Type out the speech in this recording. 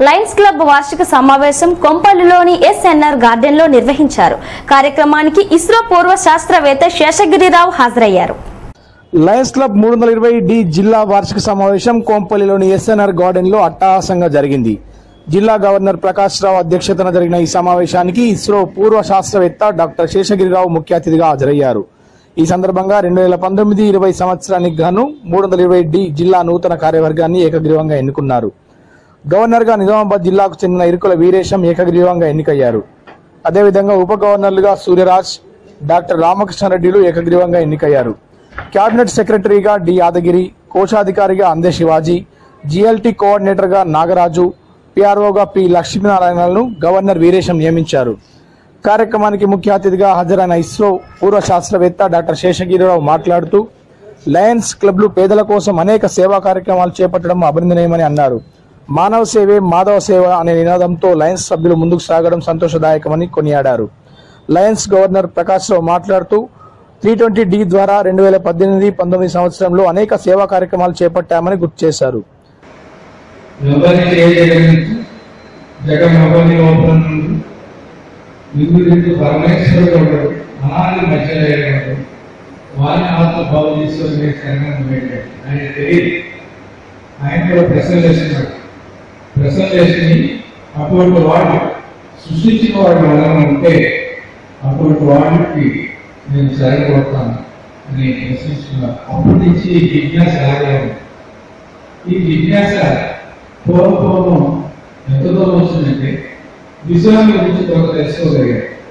Lions club వార్షిక సమావేశం కొంపల్లిలోని SNR garden లో నిర్వహించారు కార్యక్రమానికి ఇస్రో పూర్వ శాస్త్రవేత్త శేషగిరిరావు హాజరయ్యారు లయన్స్ క్లబ్ మూడు వందల ఇరవై డి జిల్లా వార్షిక సమావేశం కోంపల్లిలోని ఎస్ఎన్ఆర్ గార్డెన్ లో అట్టహాసంగా జరిగింది జిల్లా గవర్నర్ ప్రకాష్ రావు అధ్యక్షతన జరిగిన ఈ సమావేశానికి ఇస్రో పూర్వ శాస్త్రవేత్త డాక్టర్ శేషగిరిరావు ముఖ్య అతిథిగా హాజరయ్యారు ఈ సందర్భంగా రెండు వేల పంతొమ్మిది ఇరవై సంవత్సరానికి గాను మూడు వందల ఇరవై డి జిల్లా నూతన కార్యవర్గాన్ని ఏకగ్రీవంగా ఎన్నుకున్నారు గవర్నర్ గా నిజామాబాద్ జిల్లాకు చెందిన ఇరుకుల వీరేశం ఏకగ్రీవంగా ఎన్నికయ్యారు అదేవిధంగా ఉప గవర్నర్లుగా సూర్యరాజ్ డాక్టర్ రామకృష్ణారెడ్డిలు ఏకగ్రీవంగా ఎన్నికయ్యారు కేబినెట్ సెక్రటరీగా డి యాదగిరి కోశాధికారిగా అందే శివాజీ జిఎల్టీ కోఆర్డినేటర్ గా నాగరాజు పిఆర్ఓగా పి లక్ష్మీనారాయణలను గవర్నర్ వీరేశం నియమించారు కార్యక్రమానికి ముఖ్య అతిథిగా హాజరైన ఇస్రో పూర్వ శాస్త్రవేత్త డాక్టర్ శేషగిరిరావు మాట్లాడుతూ లయన్స్ క్లబ్లు పేదల కోసం అనేక సేవా కార్యక్రమాలు చేపట్టడం అభినందనీయమని అన్నారు మానవ సేవే మాధవ సేవ అనే నినాదంతో లయన్స్ సభ్యులు ముందుకు సాగడం సంతోషదాయకమని కొనియాడారు లయన్స్ గవర్నర్ ప్రకాష్ రావు మాట్లాడుతూ త్రీ ట్వంటీ డి ద్వారా రెండు వేల పద్దెనిమిది పంతొమ్మిది సంవత్సరంలో అనేక సేవా కార్యక్రమాలు చేపట్టామని గుర్తు చేశారు ఎవరిని చేయగలిగించు జగన్ ఎవరిని ఓపెన్ ఇంగురించి పరమేశ్వరుడు ఒకడు అనాది మధ్యలేడు వారిని ఆత్మ బాగు తీసుకొని మీరు తెలంగాణ పెట్టాడు ఆయన తెలియదు ఆయన కూడా ప్రశ్న చేస్తున్నాడు ప్రశ్న చేసి అటువంటి వాడు సృష్టించిన వాడు ఎవరైనా ఉంటే అటువంటి వాడికి నేను సరిపోతాను అని ప్రశ్నిస్తున్నాను అప్పటి నుంచి ఈ జిజ్ఞాస అలాగే ఉంది ఈ జిజ్ఞాస పూర్వపూర్వం ఎంత దూరం వచ్చిందంటే విజయాన్ని గురించి కొంత తెలుసుకోగలిగారు